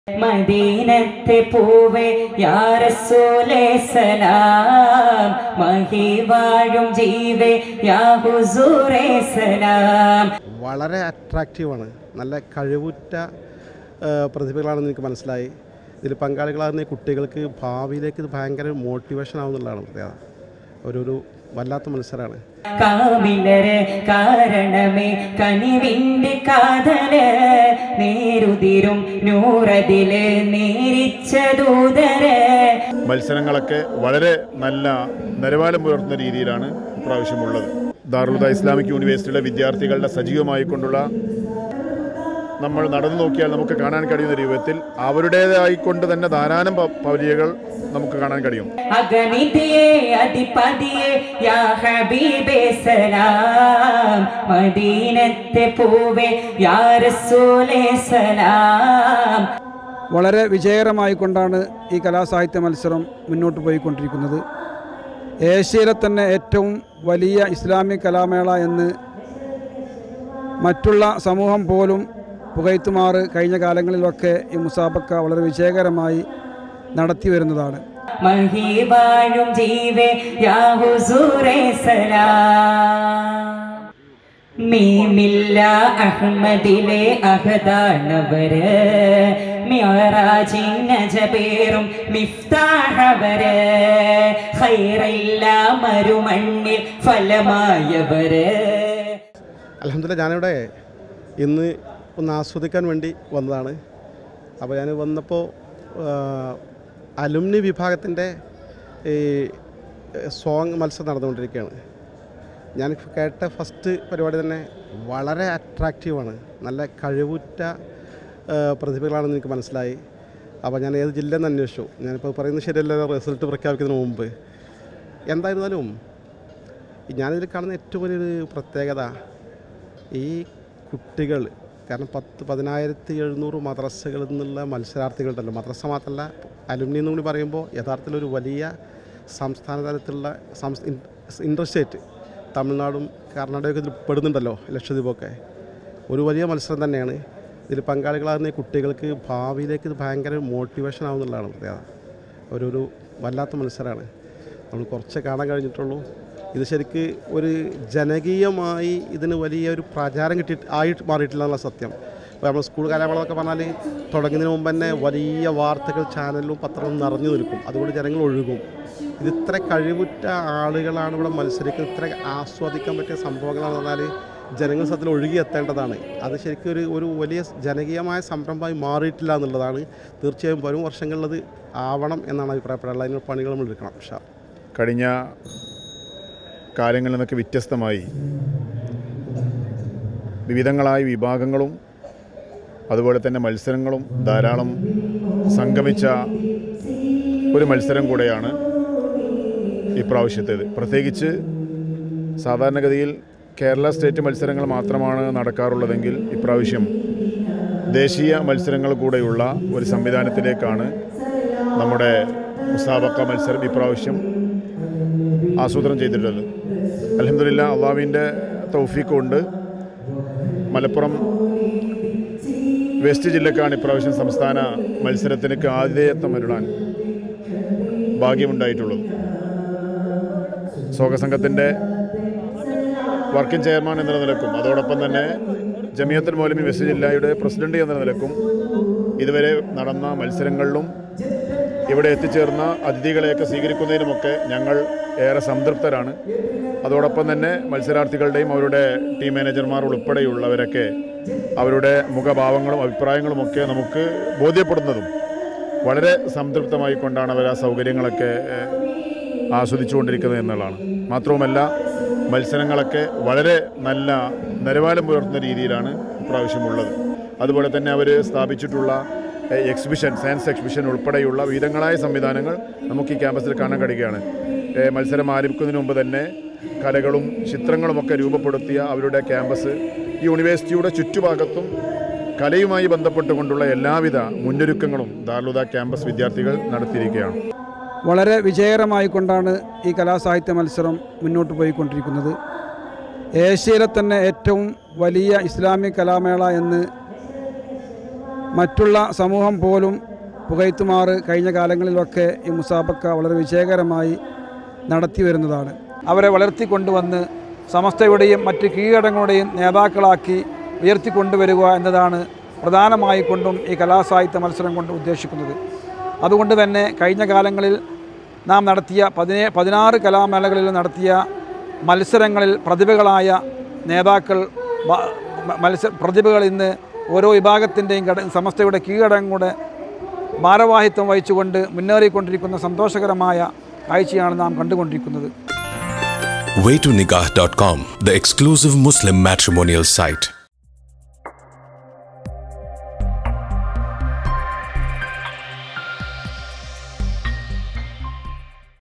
മദീനത്തെ പൂവേ യാറസൂലേ സലാം മഹി വാഴും ജീവേ യാ ഹുസൂറേ സലാം വളരെ അട്രാക്റ്റീവാണ് നല്ല കഴിവുറ്റ ആ, പ്രതിഭകളാണെന്ന് എനിക്ക് മനസ്സിലായി ഇതിൽ പങ്കാളികളാകുന്ന ഈ കുട്ടികൾക്ക് ഭാവിയിലേക്ക് ഇത് ഭയങ്കര മോട്ടിവേഷൻ ആവുന്നുള്ളതാണ് പ്രത്യേകത ഒരു ഒരു വല്ലാത്ത മത്സരമാണ് കാമിലര് കാരണമേ കനിവിന്റെ കാതല് നേരുതിരും നൂറതില് നേരിച്ച ദൂതര് മത്സരങ്ങളൊക്കെ വളരെ നല്ല നിലവാരം പുലർത്തുന്ന രീതിയിലാണ് ഇപ്രാവശ്യമുള്ളത് ദാറുൽദ ഇസ്ലാമിക് യൂണിവേഴ്സിറ്റിയുടെ വിദ്യാർത്ഥികളുടെ സജീവമായിക്കൊണ്ടുള്ള നമ്മൾ നടന്നു നോക്കിയാൽ നമുക്ക് കാണാൻ കഴിയുന്ന രൂപത്തിൽ അവരുടേതായിക്കൊണ്ട് തന്നെ ധാരാളം പ- പവലിയകൾ നമുക്ക് കാണാൻ കഴിയും അഗണിതയെ അധിപതിയെ യാ ഹബീബേ സലാം മദീനത്തെ പൂവേ യാ റസൂലേ സലാം വളരെ വിജയകരമായിക്കൊണ്ടാണ് ഈ കലാസാഹിത്യ മത്സരം മുന്നോട്ട് പോയിക്കൊണ്ടിരിക്കുന്നത് ഏഷ്യയിലെ തന്നെ ഏറ്റവും വലിയ ഇസ്ലാമിക് കലാമേള എന്ന് മറ്റുള്ള സമൂഹം പോലും പുകയ്ത്തുമാറ് കഴിഞ്ഞ കാലങ്ങളിലൊക്കെ ഈ മുസാബക്ക വളരെ വിജയകരമായി നടത്തി വരുന്നതാണ് മഹി വാഴും ജീവേ യാ ഹുസൂറേ സലാം മീമില്ല അഹമ്മദിലെ അഹദാണവര് മിയറാജിൻ നജബേറും മിഫ്താഹവര് ഖൈറില്ല മരുമണ്ണിൽ ഫലമായവര് അലഹമില്ല ഞാനിവിടെ ഇന്ന് ഒന്ന് ആസ്വദിക്കാൻ വേണ്ടി വന്നതാണ് അപ്പോൾ ഞാൻ വന്നപ്പോൾ അലുമിനി വിഭാഗത്തിൻ്റെ ഈ സോങ് മത്സരം നടന്നുകൊണ്ടിരിക്കുകയാണ് ഞാൻ കേട്ട ഫസ്റ്റ് പരിപാടി തന്നെ വളരെ അട്രാക്റ്റീവാണ് നല്ല കഴിവുറ്റ ആ, പ്രതിഭകളാണെന്ന് എനിക്ക് മനസ്സിലായി അപ്പോൾ ഞാൻ ഏത് ജില്ലയെന്ന് അന്വേഷിച്ചു ഞാനിപ്പോൾ പറയുന്നത് ശരിയല്ല റിസൾട്ട് പ്രഖ്യാപിക്കുന്നതിന് മുമ്പ് എന്തായിരുന്നാലും ഞാനിതിൽ കാണുന്ന ഏറ്റവും വലിയൊരു പ്രത്യേകത ഈ കുട്ടികൾ കാരണം പത്ത് പതിനായിരത്തി എഴുന്നൂറ് മദ്രസകളിൽ നിന്നുള്ള മത്സരാർത്ഥികളുണ്ടല്ലോ മദ്രസ മാത്രമല്ല അലുമിനി എന്ന് കൂടി പറയുമ്പോൾ യഥാർത്ഥത്തിൽ ഒരു വലിയ സംസ്ഥാന തലത്തിലുള്ള സംസ് ഇൻ്റർ സ്റ്റേറ്റ് തമിഴ്നാടും കർണാടകയൊക്കെ ഇതിൽ പെടുന്നുണ്ടല്ലോ ലക്ഷദ്വീപൊക്കെ ഒരു വലിയ മത്സരം തന്നെയാണ് ഇതിൽ പങ്കാളികളാകുന്ന ഈ കുട്ടികൾക്ക് ഭാവിയിലേക്ക് ഇത് ഭയങ്കര മോട്ടിവേഷൻ ആവുന്നുള്ളതാണ് പ്രത്യേകത ഒരു ഒരു വല്ലാത്ത മത്സരമാണ് നമ്മൾ കുറച്ച് കാണാൻ കഴിഞ്ഞിട്ടുള്ളൂ ഇത് ശരിക്ക് ഒരു ജനകീയമായി ഇതിന് വലിയ ഒരു പ്രചാരം കിട്ടി ആയി മാറിയിട്ടില്ല എന്നുള്ള സത്യം ഇപ്പോൾ നമ്മൾ സ്കൂൾ കലാമേളമൊക്കെ പറഞ്ഞാൽ തുടങ്ങുന്നതിന് മുമ്പ് തന്നെ വലിയ വാർത്തകൾ ചാനലിലും പത്രവും നിറഞ്ഞു നിൽക്കും അതുകൊണ്ട് ജനങ്ങൾ ഒഴുകും ഇത് ഇത്ര കഴിവുറ്റ ആളുകളാണ് ഇവിടെ മത്സരിക്കുന്നത് ഇത്ര ആസ്വദിക്കാൻ പറ്റിയ സംഭവങ്ങളാണെന്ന് പറഞ്ഞാൽ ജനങ്ങൾ സത്യത്തിൽ ഒഴുകി എത്തേണ്ടതാണ് അത് ശരിക്കും ഒരു ഒരു വലിയ ജനകീയമായ സംരംഭമായി മാറിയിട്ടില്ല എന്നുള്ളതാണ് തീർച്ചയായും വരും വർഷങ്ങളിലത് ആവണം എന്നാണ് അഭിപ്രായപ്പെടാനുള്ളത് അതിനുള്ള പണികൾ നമ്മൾ എടുക്കണം ഷാ കഴിഞ്ഞ കാലങ്ങളിൽ നിന്നൊക്കെ വ്യത്യസ്തമായി വിവിധങ്ങളായ വിഭാഗങ്ങളും അതുപോലെ തന്നെ മത്സരങ്ങളും ധാരാളം സംഗമിച്ച ഒരു മത്സരം കൂടെയാണ് ഇപ്രാവശ്യത്തേത് പ്രത്യേകിച്ച് സാധാരണഗതിയിൽ കേരള സ്റ്റേറ്റ് മത്സരങ്ങൾ മാത്രമാണ് നടക്കാറുള്ളതെങ്കിൽ ഇപ്രാവശ്യം ദേശീയ മത്സരങ്ങൾ കൂടെയുള്ള ഒരു സംവിധാനത്തിലേക്കാണ് നമ്മുടെ മുസാബക്ക മത്സരം ഇപ്രാവശ്യം ആസൂത്രണം ചെയ്തിട്ടുള്ളത് അലഹമില്ല അള്ളാവിൻ്റെ തൗഫീഖ് കൊണ്ട് മലപ്പുറം വെസ്റ്റ് ജില്ലക്കാണ് ഇപ്രാവശ്യം സംസ്ഥാന മത്സരത്തിനൊക്കെ ആതിഥേയത്വം അരുളാൻ ഭാഗ്യമുണ്ടായിട്ടുള്ളത് സ്വാഗതസംഘത്തിൻ്റെ വർക്കിംഗ് ചെയർമാൻ എന്ന നിലക്കും അതോടൊപ്പം തന്നെ ജമിയത്തുൽ മൗലമി വെസ്റ്റ് ജില്ലയുടെ പ്രസിഡന്റ് എന്ന നിലക്കും ഇതുവരെ നടന്ന മത്സരങ്ങളിലും ഇവിടെ എത്തിച്ചേർന്ന അതിഥികളെയൊക്കെ സ്വീകരിക്കുന്നതിനുമൊക്കെ ഞങ്ങൾ ഏറെ സംതൃപ്തരാണ് അതോടൊപ്പം തന്നെ മത്സരാർത്ഥികളുടെയും അവരുടെ ടീം മാനേജർമാർ ഉൾപ്പെടെയുള്ളവരൊക്കെ അവരുടെ മുഖഭാവങ്ങളും അഭിപ്രായങ്ങളുമൊക്കെ നമുക്ക് ബോധ്യപ്പെടുന്നതും വളരെ സംതൃപ്തമായി കൊണ്ടാണ് അവർ ആ സൗകര്യങ്ങളൊക്കെ ഏഹ്, ആസ്വദിച്ചുകൊണ്ടിരിക്കുന്നത് എന്നുള്ളതാണ് മാത്രവുമല്ല മത്സരങ്ങളൊക്കെ വളരെ നല്ല നിലവാരം പുലർത്തുന്ന രീതിയിലാണ് ഇപ്രാവശ്യമുള്ളത് അതുപോലെ തന്നെ അവർ സ്ഥാപിച്ചിട്ടുള്ള എഹ്, എക്സിബിഷൻ സയൻസ് എക്സിബിഷൻ ഉൾപ്പെടെയുള്ള വിവിധങ്ങളായ സംവിധാനങ്ങൾ നമുക്ക് ഈ ക്യാമ്പസിൽ കാണാൻ കഴിയുകയാണ് എഹ്, മത്സരം ആരംഭിക്കുന്നതിന് മുമ്പ് തന്നെ കലകളും ചിത്രങ്ങളുമൊക്കെ രൂപപ്പെടുത്തിയ അവരുടെ ക്യാമ്പസ് ഈ യൂണിവേഴ്സിറ്റിയുടെ ചുറ്റുഭാഗത്തും കലയുമായി ബന്ധപ്പെട്ടുകൊണ്ടുള്ള എല്ലാവിധ മുന്നൊരുക്കങ്ങളും ദാർലുദ ക്യാമ്പസ് വിദ്യാർത്ഥികൾ നടത്തിയിരിക്കുകയാണ് വളരെ വിജയകരമായിക്കൊണ്ടാണ് ഈ കലാസാഹിത്യ മത്സരം മുന്നോട്ട് പോയിക്കൊണ്ടിരിക്കുന്നത് ഏഷ്യയിലെ തന്നെ ഏറ്റവും വലിയ ഇസ്ലാമിക് കലാമേള എന്ന് മറ്റുള്ള സമൂഹം പോലും പുകയ്ത്തുമാറ് കഴിഞ്ഞ കാലങ്ങളിലൊക്കെ ഈ മുസാബക്ക വളരെ വിജയകരമായി നടത്തി വരുന്നതാണ് അവരെ വളർത്തിക്കൊണ്ടുവന്ന് സമസ്തയുടെയും മറ്റ് കീഴടങ്ങളുടെയും നേതാക്കളാക്കി ഉയർത്തിക്കൊണ്ടുവരിക എന്നതാണ് പ്രധാനമായി കൊണ്ടും ഈ കലാസാഹിത്യ മത്സരം കൊണ്ട് ഉദ്ദേശിക്കുന്നത് അതുകൊണ്ട് തന്നെ കഴിഞ്ഞ കാലങ്ങളിൽ നാം നടത്തിയ പതിനേ പതിനാറ് കലാമേളകളിൽ നടത്തിയ മത്സരങ്ങളിൽ പ്രതിഭകളായ നേതാക്കൾ വ- മ- മത്സ പ്രതിഭകൾ ഇന്ന് ഓരോ വിഭാഗത്തിൻ്റെയും ഘട സമസ്തയുടെ കീഴടങ്ങളുടെ ഭാരവാഹിത്വം വഹിച്ചുകൊണ്ട് മുന്നേറിക്കൊണ്ടിരിക്കുന്ന സന്തോഷകരമായ കാഴ്ചയാണ് നാം കണ്ടുകൊണ്ടിരിക്കുന്നത് waytonikah.com, the exclusive Muslim matrimonial site.